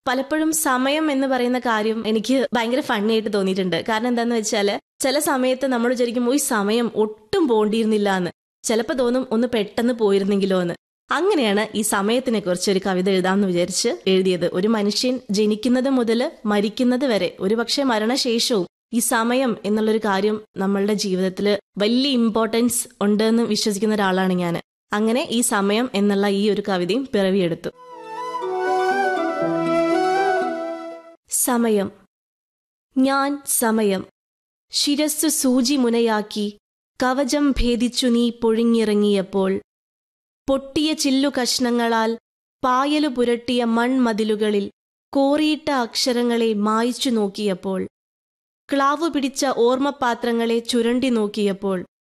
പലപ്പോഴും സമയം എന്ന് പറയുന്ന കാര്യം എനിക്ക് ഭയങ്കര ഫണ്ണി ആയിട്ട് തോന്നിയിട്ടുണ്ട് കാരണം എന്താന്ന് വെച്ചാല് ചില സമയത്ത് നമ്മൾ വിചാരിക്കും ഈ സമയം ഒട്ടും പോണ്ടിയിരുന്നില്ല എന്ന് ചിലപ്പോൾ തോന്നും ഒന്ന് പെട്ടെന്ന് പോയിരുന്നെങ്കിലോ എന്ന് അങ്ങനെയാണ് ഈ സമയത്തിനെ കുറിച്ച് ഒരു കവിത എഴുതാമെന്ന് വിചാരിച്ച് എഴുതിയത് ഒരു മനുഷ്യൻ ജനിക്കുന്നത് മുതൽ മരിക്കുന്നത് വരെ ഒരുപക്ഷെ മരണശേഷവും ഈ സമയം എന്നുള്ളൊരു കാര്യം നമ്മളുടെ ജീവിതത്തിൽ വലിയ ഇമ്പോർട്ടൻസ് ഉണ്ട് എന്ന് വിശ്വസിക്കുന്ന ഒരാളാണ് ഞാൻ അങ്ങനെ ഈ സമയം എന്നുള്ള ഈ ഒരു കവിതയും പിറവിയെടുത്തു സമയം ഞാൻ സമയം ശിരസ്സു സൂചി മുനയാക്കി കവചം ഭേദിച്ചു നീ പൊഴിഞ്ഞിറങ്ങിയപ്പോൾ പൊട്ടിയ ചില്ലു കഷ്ണങ്ങളാൽ പായലു പുരട്ടിയ മൺമതിലുകളിൽ കോറിയിട്ട അക്ഷരങ്ങളെ മായ്ച്ചു നോക്കിയപ്പോൾ ക്ലാവു പിടിച്ച ഓർമ്മപാത്രങ്ങളെ ചുരണ്ടി നോക്കിയപ്പോൾ